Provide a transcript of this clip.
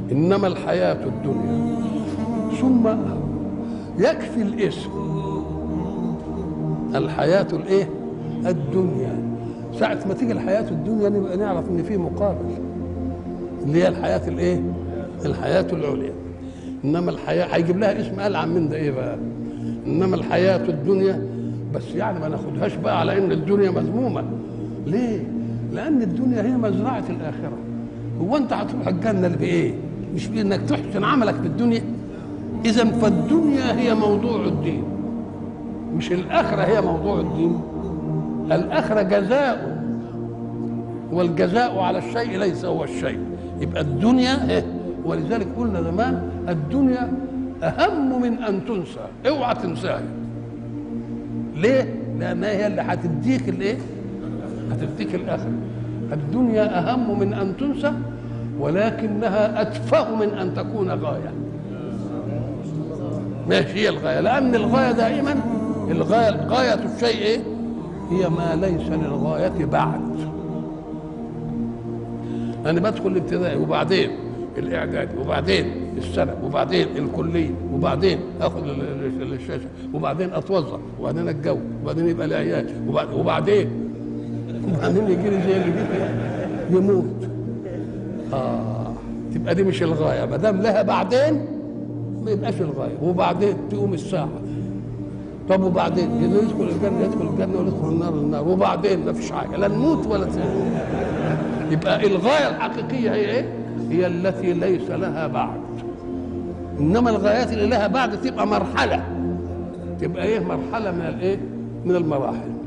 انما الحياه الدنيا ثم يكفي الاسم الحياه الايه الدنيا ساعة ما تيجي الحياة الدنيا نبقى نعرف إن في مقابل اللي هي الحياة الإيه؟ الحياة العليا إنما الحياة هيجيب لها اسم ألعن من ده إيه بقى؟ إنما الحياة الدنيا بس يعني ما ناخدهاش بقى على إن الدنيا مذمومة ليه؟ لأن الدنيا هي مزرعة الآخرة هو أنت هتروح الجنة بإيه؟ مش بإنك تحسن عملك في الدنيا إذا فالدنيا هي موضوع الدين مش الآخرة هي موضوع الدين الآخرة جزاء والجزاء على الشيء ليس هو الشيء يبقى الدنيا إيه؟ ولذلك قلنا زمان الدنيا أهم من أن تنسى اوعى تنساها ليه؟ لأنها هي اللي هتديك الإيه؟ هتديك الآخرة الدنيا أهم من أن تنسى ولكنها أتفه من أن تكون غاية ماشي هي الغاية لأن الغاية دائما الغاية غاية الشيء إيه؟ هي ما ليس للغاية بعد أنا بدخل الابتدائي وبعدين الإعدادي وبعدين السنة وبعدين الكلية وبعدين آخذ ال- ال- الشاشة وبعدين أتوظف وبعدين أتجوز وبعدين يبقى لي عيال وبعد- وبعدين وبعدين يجي لي زي اللي جه يموت آه تبقى دي مش الغاية ما دام لها بعدين ما يبقاش الغاية وبعدين تقوم الساعة طب وبعدين اللي يدخل الجنه يدخل الجنه واللي يدخل النار النار وبعدين ما فيش حاجه لا نموت ولا تموت يبقى الغايه الحقيقيه هي ايه؟ هي التي ليس لها بعد انما الغايات اللي لها بعد تبقى مرحله تبقى ايه مرحله من الايه؟ من المراحل